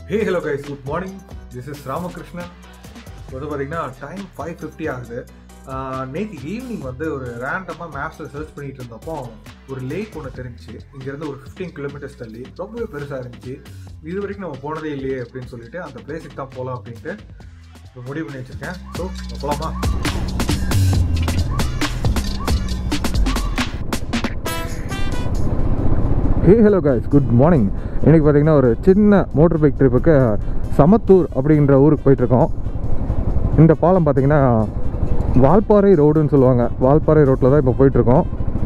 hey hello guys good morning this is Ramakrishnan வந்து பார்த்தீங்கன்னா time five fifty ஆகுது நேற்று ஈவினிங் வந்து ஒரு ரேண்டமாக மேப்ஸில் சர்ச் பண்ணிட்டு இருந்தப்போ ஒரு லேக் ஒன்று தெரிஞ்சுச்சு இங்கேருந்து ஒரு ஃபிஃப்டீன் கிலோமீட்டர்ஸ் தள்ளி ரொம்பவே பெருசாக இருந்துச்சு இது வரைக்கும் நம்ம போனதே இல்லையே அப்படின்னு சொல்லிட்டு அந்த பிளேஸுக்கு தான் போகலாம் அப்படின்ட்டு இப்ப முடிவு பண்ணி வச்சுருக்கேன் ஸோ போகலாமா hey hello guys good morning இன்றைக்கி பார்த்தீங்கன்னா ஒரு சின்ன மோட்டர் பைக் ட்ரிப்புக்கு சமத்தூர் அப்படின்ற ஊருக்கு போயிட்டுருக்கோம் இந்த பாலம் பார்த்தீங்கன்னா வால்பாறை ரோடுன்னு சொல்லுவாங்க வால்பாறை ரோட்டில் தான் இப்போ போயிட்டுருக்கோம்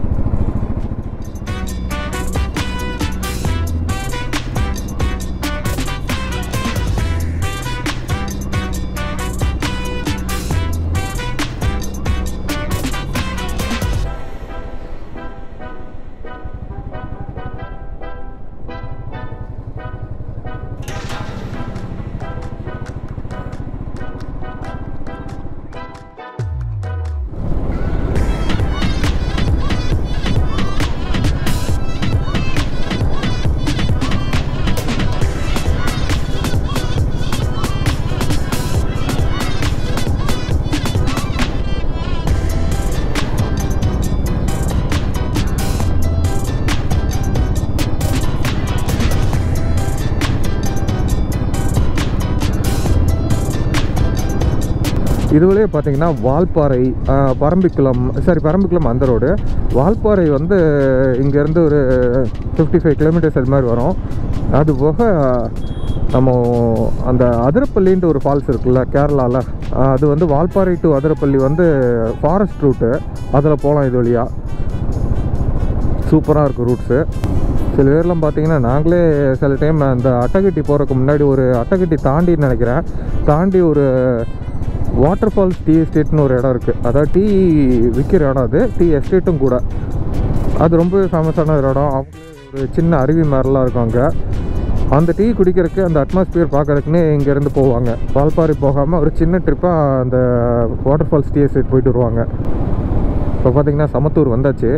இதுவரையே பார்த்தீங்கன்னா வால்பாறை ஆஹ், பரம்பிக்குளம் சாரி பரம்பிக்குளம் அந்த ரோடு வால்பாறை வந்து இங்கேருந்து ஒரு ஃபிஃப்டி ஃபைவ் கிலோமீட்டர்ஸ் அது மாதிரி வரும் அது போக நம்ம அந்த அதிரப்பள்ளின்ட்டு ஒரு ஃபால்ஸ் இருக்குல்ல கேரளாவில் அது வந்து வால்பாறை டு அதிரப்பள்ளி வந்து ஃபாரஸ்ட் ரூட்டு அதில் போகலாம் இது வழியாக சூப்பராக இருக்கும் ரூட்ஸு சில பேர்லாம் பார்த்தீங்கன்னா நாங்களே சில டைம் அந்த அட்டகட்டி போகிறதுக்கு முன்னாடி ஒரு அட்டகட்டி தாண்டின்னு நினைக்கிறேன் தாண்டி ஒரு வாட்டர் ஃபால்ஸ் டீ எஸ்டேட்னு ஒரு இடம் இருக்குது அதாவது டீ விற்கிற இடம் அது டீ எஸ்டேட்டும் கூட அது ரொம்ப ஃபேமஸான ஒரு இடம் அவங்களே ஒரு சின்ன அருவி மாதிரிலாம் இருக்கும் அங்கே அந்த டீ குடிக்கிறதுக்கு அந்த அட்மாஸ்பியர் பார்க்கறதுக்குன்னே இங்கேருந்து போவாங்க வால்பாறை போகாமல் ஒரு சின்ன ட்ரிப்பாக அந்த வாட்டர் ஃபால்ஸ் டீ எஸ்டேட் போயிட்டு வருவாங்க இப்போ பார்த்தீங்கன்னா சமத்தூர் வந்தாச்சு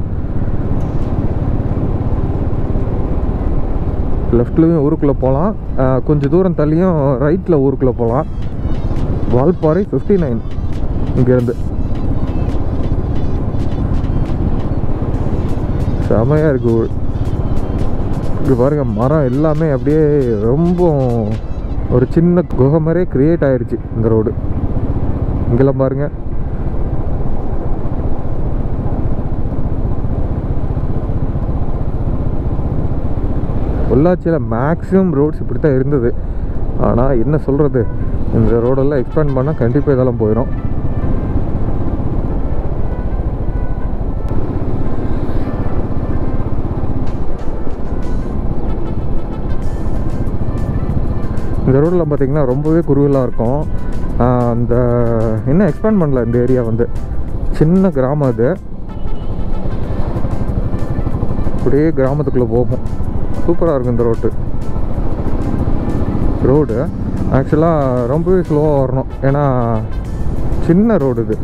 லெஃப்ட்லேயும் ஊருக்குள்ளே போகலாம் கொஞ்சம் தூரம் தள்ளியும் ரைட்டில் ஊருக்குள்ளே போகலாம் வால்பாறை ஃபிஃப்டி நைன் இங்கேருந்து செமையாக இருக்கு ஊர் இங்கே பாருங்க மரம் எல்லாமே அப்படியே ரொம்ப ஒரு சின்ன குகை மாதிரியே க்ரியேட் ஆயிருச்சு இந்த ரோடு இங்கெல்லாம் பாருங்க பொள்ளாச்சியில் மேக்ஸிமம் ரோட்ஸ் இப்படி தான் இருந்தது ஆனால் என்ன சொல்கிறது இந்த ரோடெல்லாம் எக்ஸ்பேண்ட் பண்ணால் கண்டிப்பாக இதெல்லாம் போயிடும் இந்த ரோடில் பார்த்தீங்கன்னா ரொம்பவே குறுகலாக இருக்கும் ஆஹ் அந்த இன்னும் எக்ஸ்பேண்ட் பண்ணல இந்த ஏரியா வந்து சின்ன கிராமம் அது அப்படியே கிராமத்துக்குள்ளே போகும் சூப்பராக இருக்கும் இந்த ரோட்டு ரோடு ஆக்சுவலாக ரொம்பவே ஸ்லோவாக வரணும் ஏன்னா சின்ன ரோடு இது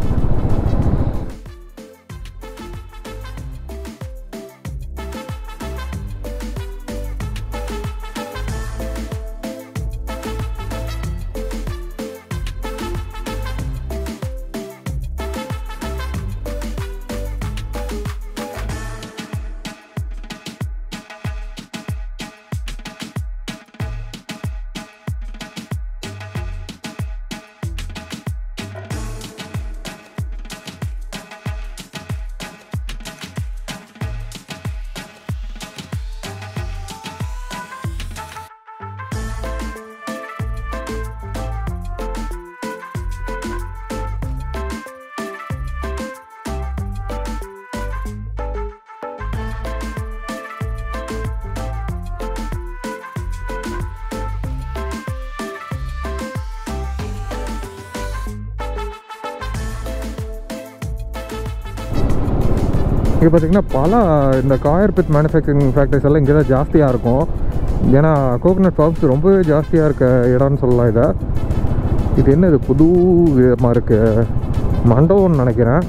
இங்கே பார்த்தீங்கன்னா பல இந்த காயர்பித் மேனுஃபேக்சரிங் ஃபேக்ட்ரிஸ் எல்லாம் இங்கே தான் ஜாஸ்தியாக இருக்கும் ஏன்னா கோகனட் ஃபார்ம்ஸ் ரொம்பவே ஜாஸ்தியாக இருக்க இடம்னு சொல்லலாம் இதை இது என்ன இது புது விதமாக இருக்குது மண்டபம்னு நினைக்கிறேன்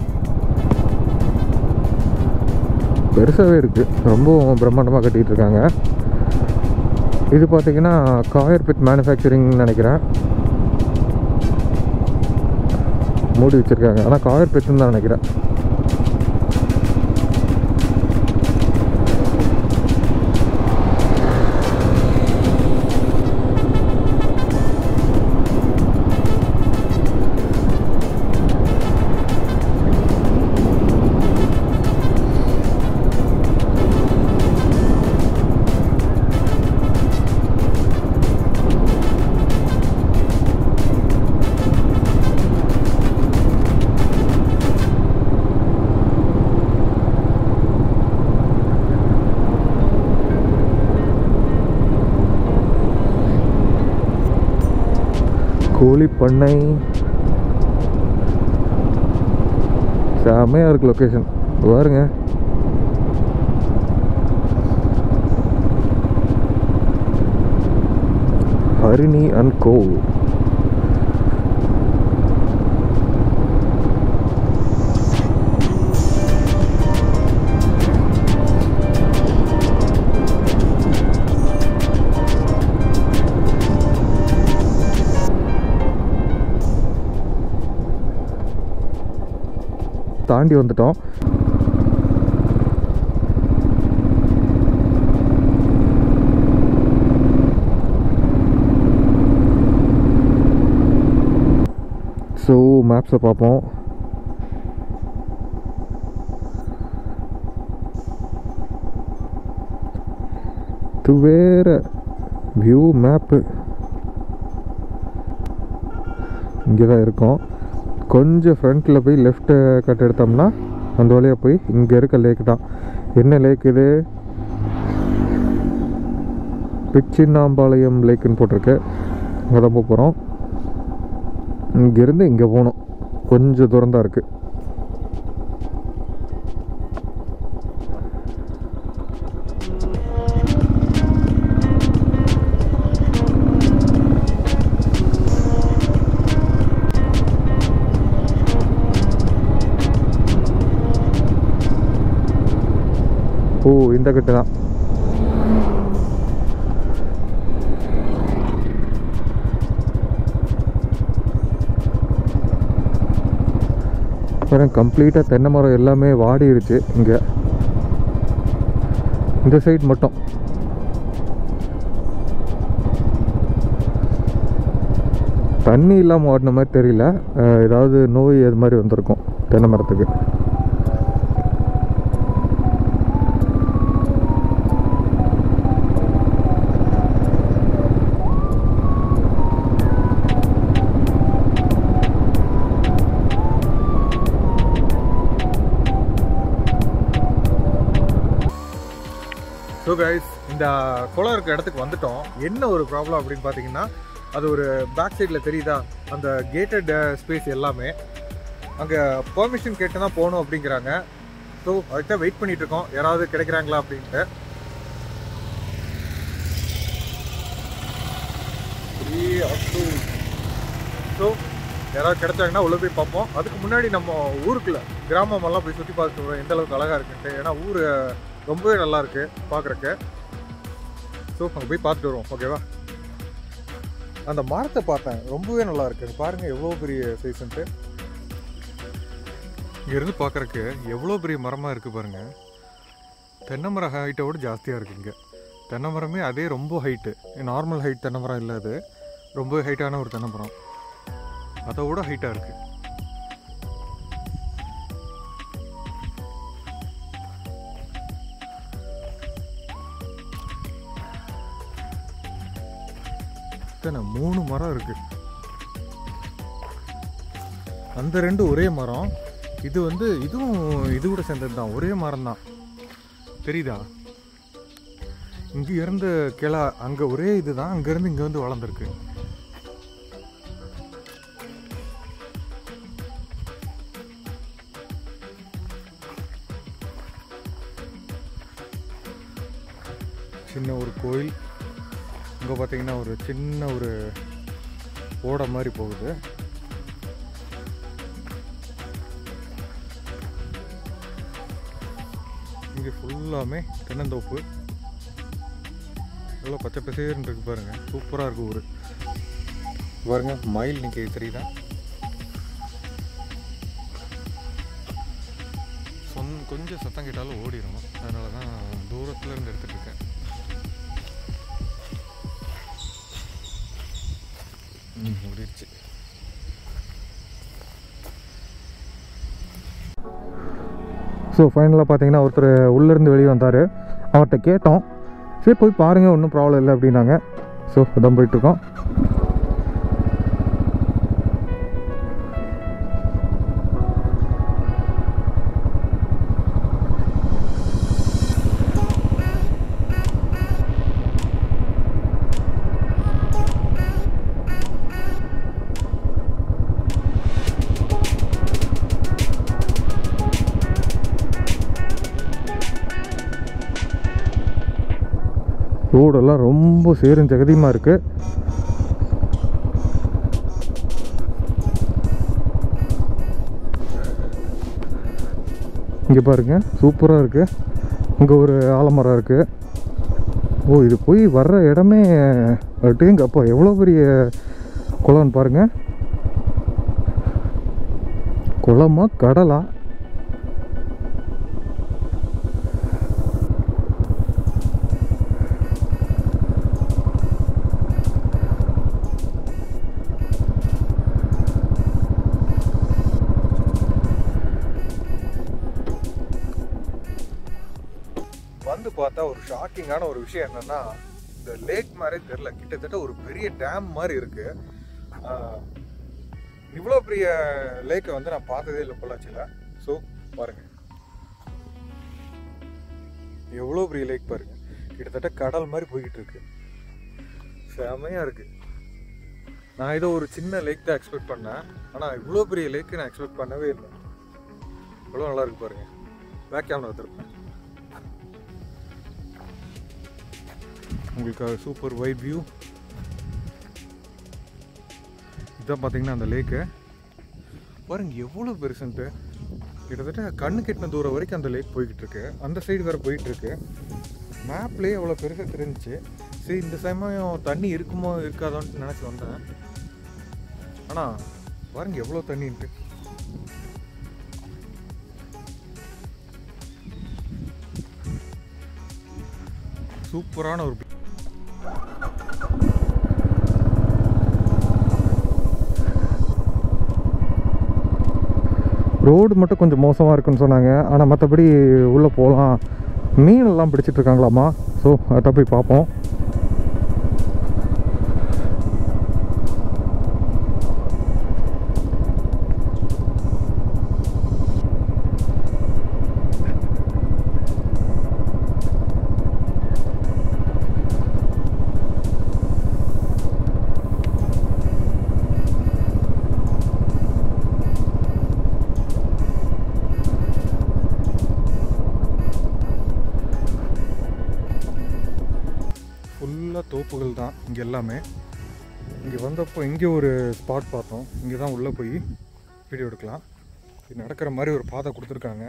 பெருசாகவே இருக்குது ரொம்ப பிரம்மாண்டமாக கட்டிகிட்டு இருக்காங்க இது பார்த்தீங்கன்னா காயர் பிட் மேனுஃபேக்சரிங்னு நினைக்கிறேன் மூடி வச்சுருக்காங்க ஆனால் காயர் பிட்னு தான் நினைக்கிறேன் கோழி பண்ணை செமையாக இருக்கு லொக்கேஷன் பாருங்க ஹரிணி அண்ட் கோ தாண்டி வந்துட்டோம் ஸோ மேப்ஸை பார்ப்போம் இது வேற வியூ மேப்பு இங்கே தான் இருக்கோம் கொஞ்சம் ஃப்ரண்ட்டில் போய் லெஃப்ட்டு கட் எடுத்தோம்னா அந்த வழியாக போய் இங்கே இருக்க லேக் தான் என்ன லேக் இது பிச்சின்னாம்பாளையம் லேக்குன்னு போட்டிருக்கு அங்கே தான் போக போகிறோம் இங்கேருந்து இங்கே போகணும் கொஞ்சம் தூரம் தான் இருக்குது ஓ இந்த கட்டு தான் அப்புறம் கம்ப்ளீட்டாக தென்னை மரம் எல்லாமே வாடிடுச்சு இங்கே இந்த சைடு மட்டும் தண்ணி இல்லாமல் ஓடின மாதிரி தெரியல அஹ் ஏதாவது நோய் அது மாதிரி வந்திருக்கும் தென்னை மரத்துக்கு ஸோ கைஸ் இந்த குளம் இருக்க இடத்துக்கு வந்துட்டோம் என்ன ஒரு ப்ராப்ளம் அப்படின்னு பார்த்தீங்கன்னா அது ஒரு பேக் சைடில் தெரியுதா அந்த கேட்டட் ஸ்பேஸ் எல்லாமே அங்கே பெர்மிஷன் கேட்டு தான் போகணும் அப்படிங்கிறாங்க ஸோ அதுக்கு தான் வெயிட் பண்ணிட்டு இருக்கோம் யாராவது கிடைக்கிறாங்களா அப்படின்ட்டு ஸோ யாராவது கிடைச்சாங்கன்னா உள்ள போய் பார்ப்போம் அதுக்கு முன்னாடி நம்ம ஊருக்குள்ள கிராமமெல்லாம் போய் சுற்றி பார்த்துட்டு வருவோம் எந்த அளவுக்கு அழகாக இருக்குன்ட்டு ஏன்னா ஊர் ரொம்பவே நல்லா இருக்கு பார்க்குறக்கு ஸோ அங்கே போய் பார்த்துட்டு வருவோம் ஓகேவா அந்த மரத்தை பார்த்தேன் ரொம்பவே நல்லா இருக்கு பாருங்க எவ்வளோ பெரிய சைஸ்ன்ட்டு இங்கேருந்து பார்க்குறக்கு எவ்வளோ பெரிய மரமாக இருக்குது பாருங்க தென்னை மரம் ஹைட்டோட ஜாஸ்தியாக இருக்குது இங்கே தென்னை மரமே அதே ரொம்ப ஹைட்டு நார்மல் ஹைட் தென்னை மரம் இல்லை அது ரொம்ப ஹைட்டான ஒரு தென்னை மரம் அதை விட ஹைட்டாக இருக்குது இத்தனை மூணு மரம் இருக்கு அந்த ரெண்டு ஒரே மரம் இது வந்து இதுவும் இது கூட சேர்ந்தது தான் ஒரே மரம் தான் தெரியுதா இங்க இருந்து கிளா அங்க ஒரே இதுதான் அங்க இருந்து இங்க வந்து வளர்ந்துருக்கு சின்ன ஒரு கோயில் இங்கே பார்த்தீங்கன்னா ஒரு சின்ன ஒரு ஓடை மாதிரி போகுது இங்கே ஃபுல்லாமே தென்னந்தோப்பு எவ்வளோ பச்சை பசேர்னு இருக்கு பாருங்க சூப்பராக இருக்கு ஊர் பாருங்க மயில் நிற்க தெரியுதா சொன் கொஞ்சம் சத்தம் கேட்டாலும் ஓடிடும் அதனால தான் தூரத்துல இருந்து எடுத்துட்டு இருக்கேன் ம் ஓடிடுச்சு ஸோ ஃபைனலாக பார்த்தீங்கன்னா ஒருத்தர் உள்ளேருந்து வெளியே வந்தார் அவர்கிட்ட கேட்டோம் சரி போய் பாருங்கள் ஒன்றும் ப்ராப்ளம் இல்லை அப்படின்னாங்க ஸோ இதான் போயிட்டுருக்கோம் ரோடெல்லாம் ரொம்ப சேரும் ஜெகதியமாக இருக்குது இங்கே பாருங்க சூப்பராக இருக்குது இங்கே ஒரு ஆலமரம் இருக்குது ஓ இது போய் வர்ற இடமே அப்படிங்கப்பா எவ்வளோ பெரிய குளம்னு பாருங்க குளமா கடலா வந்து பார்த்தா ஒரு ஷாக்கிங்கான ஒரு விஷயம் என்னன்னா இந்த லேக் மாதிரி தெரியல கிட்டத்தட்ட ஒரு பெரிய டேம் மாதிரி இருக்கு இவ்வளோ பெரிய லேக்கை வந்து நான் பார்த்ததே இல்லை பொள்ளாச்சியில் ஸோ பாருங்க எவ்வளோ பெரிய லேக் பாருங்க கிட்டத்தட்ட கடல் மாதிரி போய்கிட்டு இருக்கு செமையா இருக்கு நான் ஏதோ ஒரு சின்ன லேக் தான் எக்ஸ்பெக்ட் பண்ணேன் ஆனால் இவ்வளோ பெரிய லேக்கு நான் எக்ஸ்பெக்ட் பண்ணவே இல்லை இவ்வளோ நல்லா இருக்கு பாருங்க பேக் கேமரா வச்சிருப்பேன் உங்களுக்காக சூப்பர் வைட் வியூ இதான் பார்த்தீங்கன்னா அந்த லேக்கு பாருங்க எவ்வளோ பெருசுன்ட்டு கிட்டத்தட்ட கண்ணு கெட்டின தூரம் வரைக்கும் அந்த லேக் போய்கிட்டு இருக்கு அந்த சைடு வேற போயிட்டு இருக்கு மேப்லேயே எவ்வளோ பெருசாக தெரிஞ்சுச்சு சரி இந்த சமயம் தண்ணி இருக்குமோ இருக்காதோன்னு நினச்சி வந்தேன் ஆனால் பாருங்க எவ்வளோ தண்ணின்ட்டு சூப்பரான ஒரு ரோடு மட்டும் கொஞ்சம் மோசமாக இருக்குன்னு சொன்னாங்க ஆனால் மற்றபடி உள்ளே போகலாம் மீன் எல்லாம் பிடிச்சிட்டு இருக்காங்களாமா ஸோ அதை போய் பார்ப்போம் ஃபுல்லாக தோப்புகள் தான் இங்கே எல்லாமே இங்கே வந்தப்போ இங்கே ஒரு ஸ்பாட் பார்த்தோம் இங்கே தான் உள்ளே போய் வீடியோ எடுக்கலாம் இது நடக்கிற மாதிரி ஒரு பாதை கொடுத்துருக்காங்க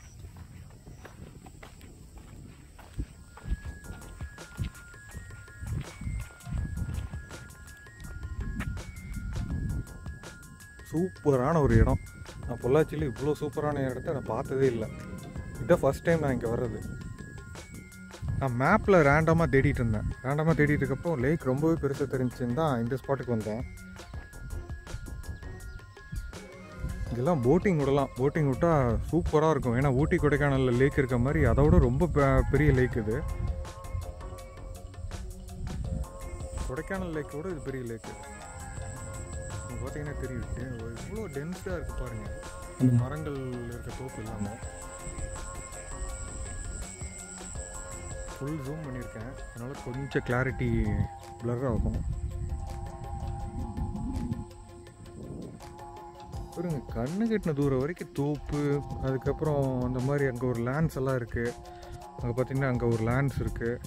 சூப்பரான ஒரு இடம் நான் பொள்ளாச்சியில் இவ்வளோ சூப்பரான இடத்த நான் பார்த்ததே இல்லை இதான் ஃபஸ்ட் டைம் நான் இங்கே வர்றது நான் மேப்பில் ரேண்டமாக தேடிட்டு இருந்தேன் ரேண்டமாக தேடிட்டு இருக்கப்போ லேக் ரொம்பவே பெருசாக தெரிஞ்சுன்னு தான் இந்த ஸ்பாட்டுக்கு வந்தேன் இதெல்லாம் போட்டிங் விடலாம் போட்டிங் விட்டால் சூப்பராக இருக்கும் ஏன்னா ஊட்டி கொடைக்கானலில் லேக் இருக்க மாதிரி அதை விட ரொம்ப பெ- பெரிய லேக் இது கொடைக்கானல் லேக் விட இது பெரிய லேக்கு பார்த்தீங்கன்னா தெரியும் இவ்வளோ டென்ஸாக இருக்குது பாருங்கள் அந்த மரங்கள் இருக்க தோப்பு இல்லாமல் ஃபுல் ஜூம் பண்ணியிருக்கேன் அதனால் கொஞ்சம் கிளாரிட்டி blur ஆகும் பாருங்க கண்ணு கட்டின தூரம் வரைக்கும் தோப்பு அதுக்கப்புறம் அந்த மாதிரி அங்கே ஒரு லேண்ட்ஸ் எல்லாம் இருக்குது அங்கே பார்த்தீங்கன்னா அங்கே ஒரு லேண்ட்ஸ் இருக்குது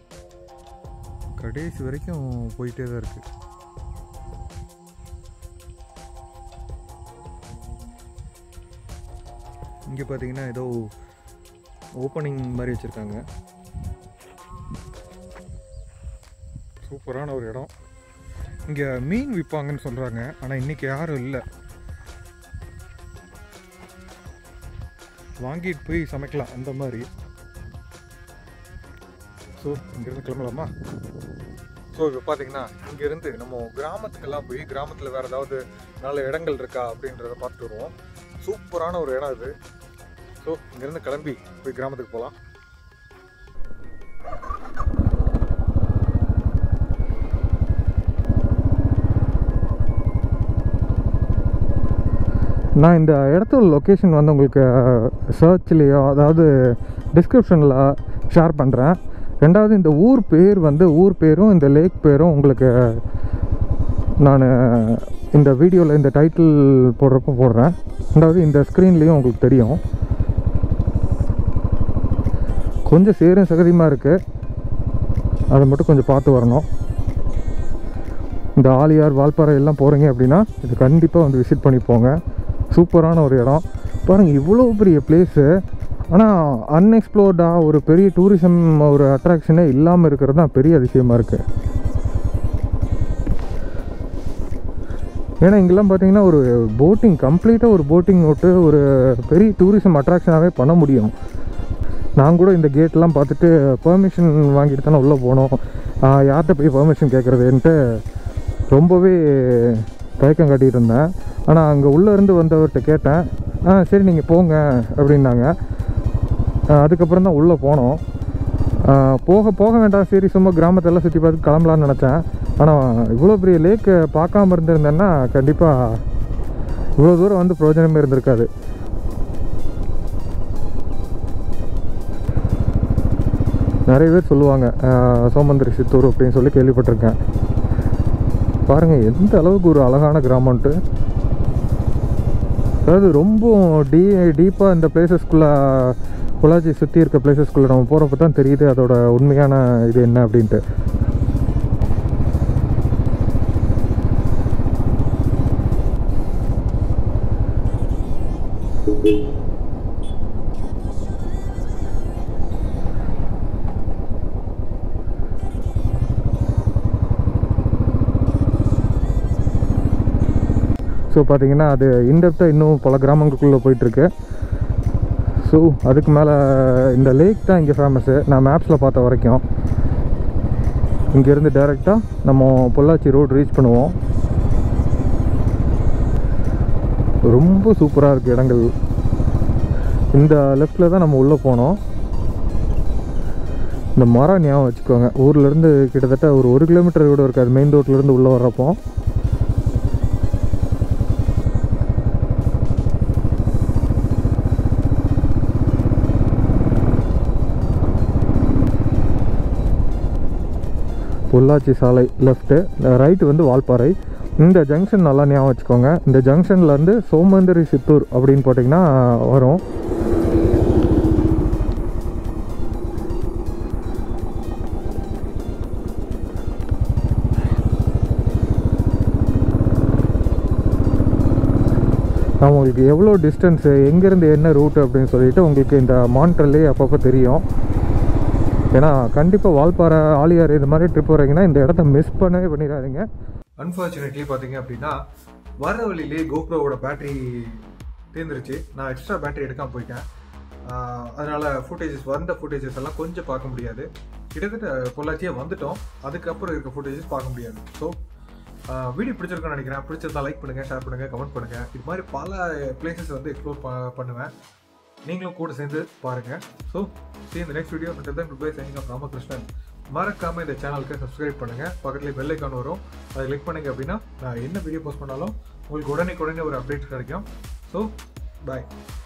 கடைசி வரைக்கும் போயிட்டே தான் இருக்குது இங்கே பார்த்தீங்கன்னா ஏதோ ஓப்பனிங் மாதிரி வச்சுருக்காங்க சூப்பரான ஒரு இடம் இங்கே மீன் விற்பாங்கன்னு சொல்கிறாங்க ஆனால் இன்றைக்கி யாரும் இல்லை வாங்கிட்டு போய் சமைக்கலாம் அந்த மாதிரி ஸோ இங்கேருந்து கிளம்பலாமா ஸோ இப்போ பார்த்தீங்கன்னா இங்கேருந்து நம்ம கிராமத்துக்கெல்லாம் போய் கிராமத்தில் வேறு ஏதாவது நல்ல இடங்கள் இருக்கா அப்படின்றத பார்த்துட்டு வருவோம் சூப்பரான ஒரு இடம் இது ஸோ இங்கேருந்து கிளம்பி போய் கிராமத்துக்கு போகலாம் நான் இந்த இடத்தோட லொக்கேஷன் வந்து உங்களுக்கு சர்ச்லேயோ அதாவது டிஸ்கிரிப்ஷனில் ஷேர் பண்ணுறேன் ரெண்டாவது இந்த ஊர் பேர் வந்து ஊர் பேரும் இந்த லேக் பேரும் உங்களுக்கு நான் இந்த வீடியோவில் இந்த டைட்டில் போடுறப்போ போடுறேன் ரெண்டாவது இந்த ஸ்க்ரீன்லேயும் உங்களுக்கு தெரியும் கொஞ்சம் சேரும் சகதியமாக இருக்குது அதை மட்டும் கொஞ்சம் பார்த்து வரணும் இந்த ஆலியார் வால்பாறை எல்லாம் போகிறீங்க அப்படின்னா இது கண்டிப்பாக வந்து விசிட் பண்ணி போங்க சூப்பரான ஒரு இடம் பாருங்கள் இவ்வளோ பெரிய பிளேஸு ஆனால் அன்எக்ஸ்ப்ளோர்டாக ஒரு பெரிய டூரிசம் ஒரு அட்ராக்ஷனே இல்லாமல் இருக்கிறது தான் பெரிய அதிசயமாக இருக்குது ஏன்னா இங்கெல்லாம் பார்த்தீங்கன்னா ஒரு போட்டிங் கம்ப்ளீட்டாக ஒரு போட்டிங் விட்டு ஒரு பெரிய டூரிசம் அட்ராக்ஷனாகவே பண்ண முடியும் நான் கூட இந்த கேட்லாம் பார்த்துட்டு பெர்மிஷன் வாங்கிட்டு தானே உள்ளே போனோம் ஆஹ் யார்கிட்ட போய் பெர்மிஷன் கேட்குறதுன்ட்டு ரொம்பவே தயக்கம் காட்டிகிட்டு இருந்தேன் ஆனால் அங்கே உள்ளே இருந்து வந்தவர்கிட்ட கேட்டேன் ஆ சரி நீங்கள் போங்க அப்படின்னாங்க ஆஹ் அதுக்கப்புறம் தான் உள்ளே போனோம் ஆஹ் போக போக வேண்டாம் சரி சும்மா கிராமத்தெல்லாம் சுற்றி பார்த்து கிளம்பலான்னு நினச்சேன் ஆனால் இவ்வளோ பெரிய லேக்கு பார்க்காம இருந்திருந்தேன்னா கண்டிப்பாக இவ்வளோ தூரம் வந்து பிரயோஜனமே இருந்திருக்காது நிறைய பேர் சொல்லுவாங்க ஆஹ் சோமந்திரி சித்தூர் அப்படின்னு சொல்லி கேள்விப்பட்டிருக்கேன் பாருங்கள் எந்த அளவுக்கு ஒரு அழகான கிராமம்ன்ட்டு அதாவது ரொம்ப டீ டீப்பாக இந்த பிளேசஸ்குள்ளே பொள்ளாச்சி சுற்றி இருக்க பிளேசஸ்குள்ளே நம்ம போகிறப்ப தான் தெரியுது அதோட உண்மையான இது என்ன அப்படின்ட்டு ஸோ பார்த்தீங்கன்னா அது இன்டெப்த்தாக இன்னும் பல கிராமங்களுக்குள்ளே போயிட்டுருக்கு ஸோ அதுக்கு மேலே இந்த லேக் தான் இங்கே ஃபேமஸ்ஸு நான் மேப்ஸில் பார்த்த வரைக்கும் இங்கேருந்து டேரெக்டாக நம்ம பொள்ளாச்சி ரோடு ரீச் பண்ணுவோம் ரொம்ப சூப்பராக இருக்குது இடங்கள் இந்த லெஃப்டில் தான் நம்ம உள்ளே போனோம் இந்த மரம் ஞாபகம் வச்சுக்கோங்க ஊர்லேருந்து கிட்டத்தட்ட ஒரு ஒரு கிலோமீட்டர் கூட இருக்காது மெயின் ரோட்லேருந்து உள்ளே வர்றப்போ பொள்ளாச்சி சாலை லெஃப்ட்டு ரைட்டு வந்து வால்பாறை இந்த ஜங்ஷன் நல்லா ஞாபகம் வச்சுக்கோங்க இந்த ஜங்ஷன்லேருந்து சோமந்தரி சித்தூர் அப்படின்னு போட்டிங்கன்னா வரும் நான் உங்களுக்கு எவ்வளோ டிஸ்டன்ஸு எங்கேருந்து என்ன ரூட் அப்படின்னு சொல்லிட்டு உங்களுக்கு இந்த மானிட்டர்லேயே அப்பப்போ தெரியும் ஏன்னா கண்டிப்பாக வால்பாறை ஆலியார் இது மாதிரி ட்ரிப் வரீங்கன்னா இந்த இடத்த மிஸ் பண்ணவே பண்ணிடாதீங்க அன்ஃபார்ச்சுனேட்லி பார்த்தீங்க அப்படின்னா வர வழியிலே கோப்ரோவோட பேட்டரி தீர்ந்துருச்சு நான் எக்ஸ்ட்ரா பேட்டரி எடுக்காம போயிட்டேன் ஆஹ் அதனால ஃபுட்டேஜஸ் வந்த ஃபுட்டேஜஸ் எல்லாம் கொஞ்சம் பார்க்க முடியாது கிட்டத்தட்ட பொள்ளாச்சியே வந்துட்டோம் அதுக்கப்புறம் இருக்க ஃபுட்டேஜஸ் பார்க்க முடியாது ஸோ வீடியோ பிடிச்சிருக்குன்னு நினைக்கிறேன் பிடிச்சிருந்தா லைக் பண்ணுங்கள் ஷேர் பண்ணுங்கள் கமெண்ட் பண்ணுங்கள் இது மாதிரி பல பிளேசஸ் வந்து எக்ஸ்ப்ளோர் பண்ணுவேன் நீங்களும் கூட சேர்ந்து பாருங்கள் ஸோ see இந்த நெக்ஸ்ட் வீடியோ மட்டும் தான் ப்ரிப்பேர் செய்யுங்க ராமகிருஷ்ணன் மறக்காம இந்த சேனலுக்கு சப்ஸ்கிரைப் பண்ணுங்க பக்கத்துல பெல் ஐக்கான் வரும் அதை கிளிக் பண்ணீங்க அப்படின்னா நான் என்ன வீடியோ போஸ்ட் பண்ணாலும் உங்களுக்கு உடனே உடனே ஒரு அப்டேட் கிடைக்கும் ஸோ பாய்